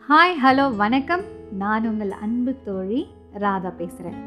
hi hello வணக்கம் நான் உங்கள் அன்பு தோழி ராதா பேசுகிறேன்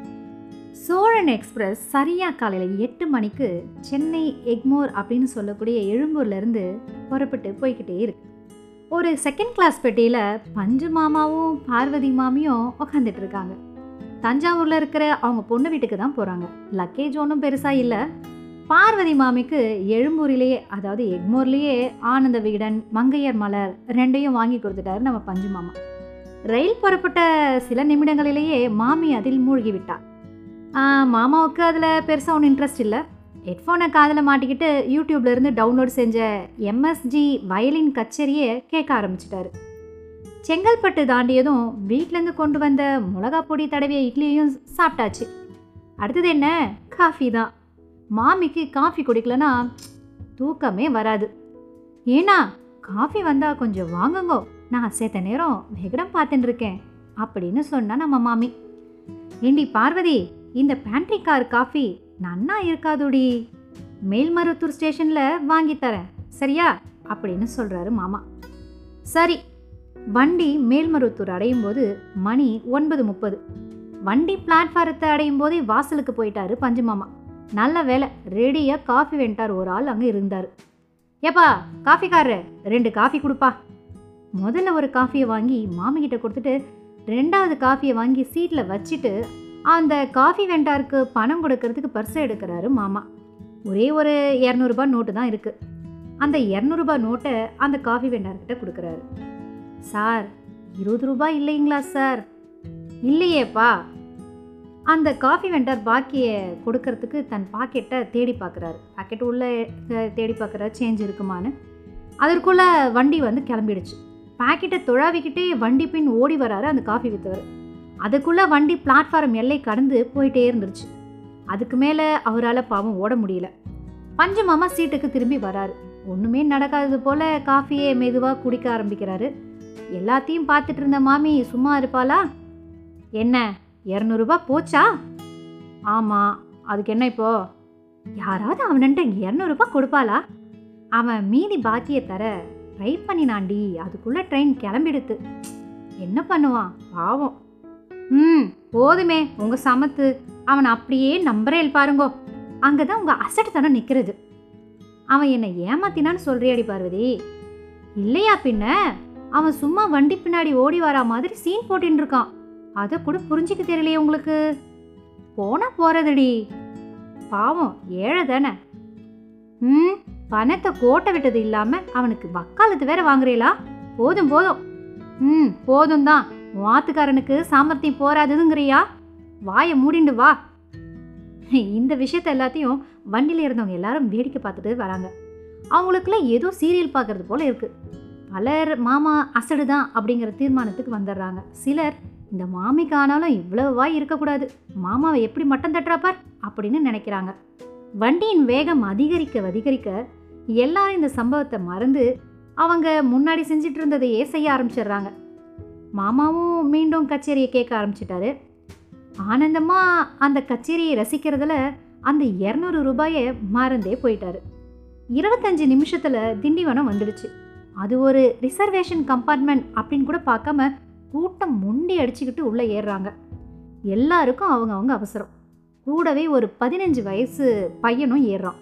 சோழன் எக்ஸ்பிரஸ் சரியாக காலையில் எட்டு மணிக்கு சென்னை எக்மோர் அப்படின்னு சொல்லக்கூடிய எழும்பூர்லேருந்து புறப்பட்டு போய்கிட்டே இருக்கு ஒரு செகண்ட் கிளாஸ் பெட்டியில் பஞ்சு மாமாவும் பார்வதி மாமியும் உக்காந்துட்டு இருக்காங்க தஞ்சாவூரில் இருக்கிற அவங்க பொண்ணு வீட்டுக்கு தான் போகிறாங்க லக்கேஜ் ஒன்றும் பெருசாக இல்லை பார்வதி மாமிக்கு எழும்பூரிலேயே அதாவது எக்மோர்லேயே ஆனந்த விகடன் மங்கையர் மலர் ரெண்டையும் வாங்கி கொடுத்துட்டாரு நம்ம பஞ்சு மாமா ரயில் புறப்பட்ட சில நிமிடங்களிலேயே மாமி அதில் மூழ்கி விட்டார் ஆ, மாமாவுக்கு அதில் பெருசாக ஒன்றும் இன்ட்ரெஸ்ட் இல்லை ஹெட்ஃபோனை காதில் மாட்டிக்கிட்டு யூடியூப்ல இருந்து டவுன்லோட் செஞ்ச எம்எஸ்ஜி வயலின் கச்சேரியை கேட்க ஆரம்பிச்சிட்டாரு செங்கல்பட்டு தாண்டியதும் வீட்டிலேருந்து கொண்டு வந்த மிளகா பொடி தடவிய இட்லியையும் சாப்பிட்டாச்சு அடுத்தது என்ன காஃபி தான் மாமிக்கு காஃபி குடிக்கலனா தூக்கமே வராது ஏன்னா காஃபி வந்தா கொஞ்சம் வாங்குங்கோ நான் சேத்த நேரம் வெகடம் பார்த்துட்டு இருக்கேன் அப்படின்னு சொன்னா நம்ம மாமி ஏண்டி பார்வதி இந்த பேண்ட்ரி கார் காஃபி நன்னா இருக்காதுடி மேல்மருத்தூர் ஸ்டேஷன்ல வாங்கி தரேன் சரியா அப்படின்னு சொல்றாரு மாமா சரி வண்டி மேல்மருத்தூர் அடையும் போது மணி ஒன்பது முப்பது வண்டி பிளாட்ஃபாரத்தை அடையும் போதே வாசலுக்கு போயிட்டாரு பஞ்சு மாமா நல்ல வேலை ரெடியாக காஃபி வெண்டார் ஒரு ஆள் அங்கே இருந்தார் ஏப்பா காஃபிக்காரரு ரெண்டு காஃபி கொடுப்பா முதல்ல ஒரு காஃபியை வாங்கி மாமிகிட்ட கொடுத்துட்டு ரெண்டாவது காஃபியை வாங்கி சீட்டில் வச்சுட்டு அந்த காஃபி வெண்டாருக்கு பணம் கொடுக்கறதுக்கு பர்ஸை எடுக்கிறாரு மாமா ஒரே ஒரு இரநூறுபா நோட்டு தான் இருக்குது அந்த இரநூறுபா நோட்டை அந்த காஃபி வெண்டார்கிட்ட கொடுக்குறாரு சார் இருபது ரூபாய் இல்லைங்களா சார் இல்லையேப்பா அந்த காஃபி வெண்டார் பாக்கியை கொடுக்கறதுக்கு தன் பாக்கெட்டை தேடி பார்க்குறாரு பாக்கெட் உள்ளே அஹ், தேடி பார்க்குறாரு சேஞ்ச் இருக்குமான்னு அதற்குள்ளே வண்டி வந்து கிளம்பிடுச்சு பாக்கெட்டை துழாவிக்கிட்டே வண்டி பின் ஓடி வராரு அந்த காஃபி விற்றவர் அதுக்குள்ளே வண்டி பிளாட்ஃபார்ம் எல்லை கடந்து போயிட்டே இருந்துருச்சு அதுக்கு மேலே அவரால் பாவம் ஓட முடியல பஞ்சு மாமா சீட்டுக்கு திரும்பி வராரு ஒன்றுமே நடக்காதது போல் காஃபியை மெதுவாக குடிக்க ஆரம்பிக்கிறாரு எல்லாத்தையும் பார்த்துட்டு இருந்த மாமி சும்மா இருப்பாளா என்ன இரநூறுபா போச்சா ஆமாம் அதுக்கு என்ன இப்போ யாராவது அவன்கிட்ட இரநூறுபா கொடுப்பாளா அவன் மீதி பாக்கியை தர ட்ரை பண்ணினாண்டி அதுக்குள்ளே ட்ரெயின் கிளம்பிடுத்து என்ன பண்ணுவான் பாவம் ம் போதுமே உங்கள் சமத்து அவன் அப்படியே நம்பரேல் பாருங்கோ அங்கே தான் உங்கள் அசட்டுத்தனம் நிற்கிறது அவன் என்னை ஏமாத்தினான்னு சொல்றியாடி பார்வதி இல்லையா பின்ன அவன் சும்மா வண்டி பின்னாடி ஓடி வரா மாதிரி சீன் போட்டுன்னு இருக்கான் அதை கூட புரிஞ்சிக்க தெரியலையே உங்களுக்கு போனா போறதுடி பாவம் ஏழை தானே ம் பணத்தை கோட்டை விட்டது இல்லாம அவனுக்கு வக்காலத்து வேற வாங்குறீங்களா போதும் போதும் ம் போதும் தான் வாத்துக்காரனுக்கு சாமர்த்தியம் போராதுங்கிறியா வாயை மூடிண்டு வா இந்த விஷயத்த எல்லாத்தையும் வண்டியில் இருந்தவங்க எல்லாரும் வேடிக்கை பார்த்துட்டு வராங்க அவங்களுக்குள்ள ஏதோ சீரியல் பார்க்கறது போல இருக்கு பலர் மாமா அசடு தான் அப்படிங்கிற தீர்மானத்துக்கு வந்துடுறாங்க சிலர் இந்த மாமிக்கு ஆனாலும் இவ்வளவு வாய் இருக்கக்கூடாது மாமாவை எப்படி மட்டம் தட்டுறாப்பார் அப்படின்னு நினைக்கிறாங்க வண்டியின் வேகம் அதிகரிக்க அதிகரிக்க எல்லாரும் இந்த சம்பவத்தை மறந்து அவங்க முன்னாடி செஞ்சுட்டு இருந்ததையே செய்ய ஆரம்பிச்சிடுறாங்க மாமாவும் மீண்டும் கச்சேரியை கேட்க ஆரம்பிச்சிட்டாரு ஆனந்தமாக அந்த கச்சேரியை ரசிக்கிறதுல அந்த இரநூறு ரூபாயை மறந்தே போயிட்டாரு இருபத்தஞ்சு நிமிஷத்தில் திண்டிவனம் வந்துடுச்சு அது ஒரு ரிசர்வேஷன் கம்பார்ட்மெண்ட் அப்படின்னு கூட பார்க்காம கூட்டம் முண்டி அடிச்சுக்கிட்டு உள்ளே ஏறுறாங்க எல்லாருக்கும் அவங்க அவங்க அவசரம் கூடவே ஒரு பதினஞ்சு வயசு பையனும் ஏறுறான்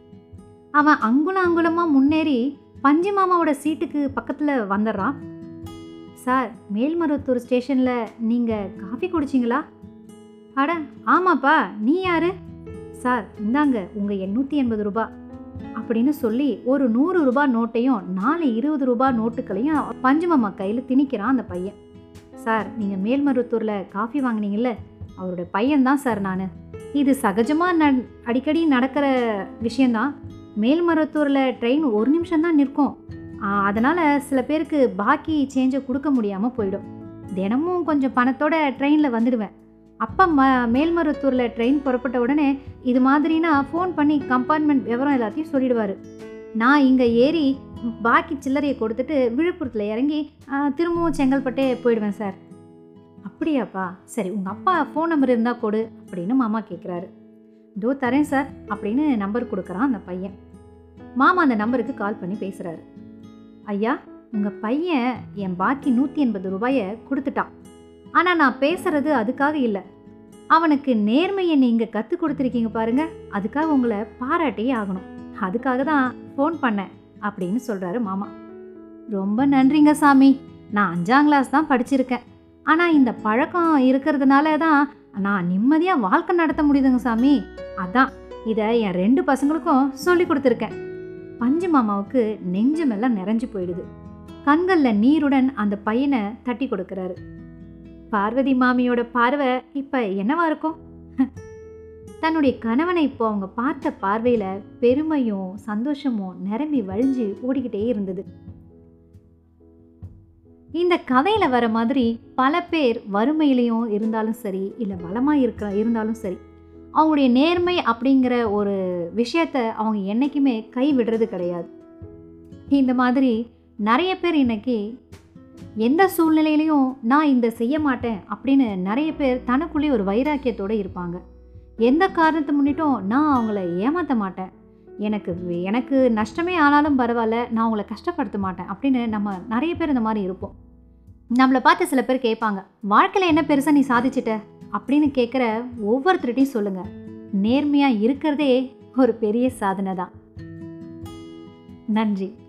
அவன் அங்குலம் அங்குலமாக முன்னேறி பஞ்சு மாமாவோட சீட்டுக்கு பக்கத்தில் வந்துடுறான் சார் மேல்மருவத்தூர் ஸ்டேஷனில் நீங்கள் காஃபி குடிச்சிங்களா அட ஆமாப்பா நீ யாரு சார் இந்தாங்க உங்கள் எண்ணூற்றி எண்பது ரூபாய் அப்படின்னு சொல்லி ஒரு நூறு ரூபாய் நோட்டையும் நாலு இருபது ரூபாய் நோட்டுகளையும் பஞ்சு மாமா கையில் திணிக்கிறான் அந்த பையன் சார் நீங்கள் மேல்மருவத்தூரில் காஃபி வாங்குனீங்கல்ல அவரோட பையன்தான் சார் நான் இது சகஜமாக ந அடிக்கடி நடக்கிற விஷயந்தான் மேல்மருவத்தூரில் ட்ரெயின் ஒரு நிமிஷம் தான் நிற்கும் அதனால் சில பேருக்கு பாக்கி சேஞ்சை கொடுக்க முடியாமல் போயிடும் தினமும் கொஞ்சம் பணத்தோட ட்ரெயினில் வந்துடுவேன் அப்போ ம மேல்மருவத்தூரில் ட்ரெயின் புறப்பட்ட உடனே இது மாதிரினா ஃபோன் பண்ணி கம்பார்ட்மெண்ட் விவரம் எல்லாத்தையும் சொல்லிடுவார் நான் இங்கே ஏறி பாக்கி சில்லறையை கொடுத்துட்டு விழுப்புரத்தில் இறங்கி ஆ, திரும்பவும் செங்கல்பட்டே போயிடுவேன் சார் அப்படியாப்பா சரி உங்கள் அப்பா ஃபோன் நம்பர் இருந்தால் கொடு அப்படின்னு மாமா கேட்குறாரு இதோ தரேன் சார் அப்படின்னு நம்பர் கொடுக்குறான் அந்த பையன் மாமா அந்த நம்பருக்கு கால் பண்ணி பேசுகிறாரு ஐயா உங்கள் பையன் என் பாக்கி நூற்றி எண்பது ரூபாயை கொடுத்துட்டான் ஆனால் நான் பேசுறது அதுக்காக இல்லை அவனுக்கு நேர்மையை நீங்கள் கற்றுக் கொடுத்துருக்கீங்க பாருங்க அதுக்காக உங்களை பாராட்டியே ஆகணும் அதுக்காக தான் ஃபோன் பண்ணேன் அப்படின்னு சொல்கிறாரு மாமா ரொம்ப நன்றிங்க சாமி நான் அஞ்சாம் கிளாஸ் தான் படிச்சிருக்கேன் ஆனால் இந்த பழக்கம் இருக்கிறதுனால தான் நான் நிம்மதியாக வாழ்க்கை நடத்த முடியுதுங்க சாமி அதான் இதை என் ரெண்டு பசங்களுக்கும் சொல்லி கொடுத்துருக்கேன் பஞ்சு மாமாவுக்கு நெஞ்சமெல்லாம் நிறைஞ்சு போயிடுது கண்களில் நீருடன் அந்த பையனை தட்டி கொடுக்கறாரு பார்வதி மாமியோட பார்வை இப்போ என்னவா இருக்கும் தன்னுடைய கணவனை இப்போ அவங்க பார்த்த பார்வையில் பெருமையும் சந்தோஷமும் நிரம்பி வழிஞ்சு ஓடிக்கிட்டே இருந்தது இந்த கதையில் வர மாதிரி பல பேர் வறுமையிலையும் இருந்தாலும் சரி இல்லை வளமாக இருக்க இருந்தாலும் சரி அவங்களுடைய நேர்மை அப்படிங்கிற ஒரு விஷயத்த அவங்க என்றைக்குமே கை விடுறது கிடையாது இந்த மாதிரி நிறைய பேர் இன்னைக்கு எந்த சூழ்நிலையிலையும் நான் இந்த செய்ய மாட்டேன் அப்படின்னு நிறைய பேர் தனக்குள்ளே ஒரு வைராக்கியத்தோடு இருப்பாங்க எந்த காரணத்தை முன்னிட்டும் நான் அவங்கள ஏமாற்ற மாட்டேன் எனக்கு எனக்கு நஷ்டமே ஆனாலும் பரவாயில்ல நான் அவங்கள கஷ்டப்படுத்த மாட்டேன் அப்படின்னு நம்ம நிறைய பேர் இந்த மாதிரி இருப்போம் நம்மளை பார்த்து சில பேர் கேட்பாங்க வாழ்க்கையில் என்ன பெருசாக நீ சாதிச்சிட்ட அப்படின்னு கேட்குற ஒவ்வொருத்தர்கிட்டையும் சொல்லுங்கள் நேர்மையாக இருக்கிறதே ஒரு பெரிய சாதனை தான் நன்றி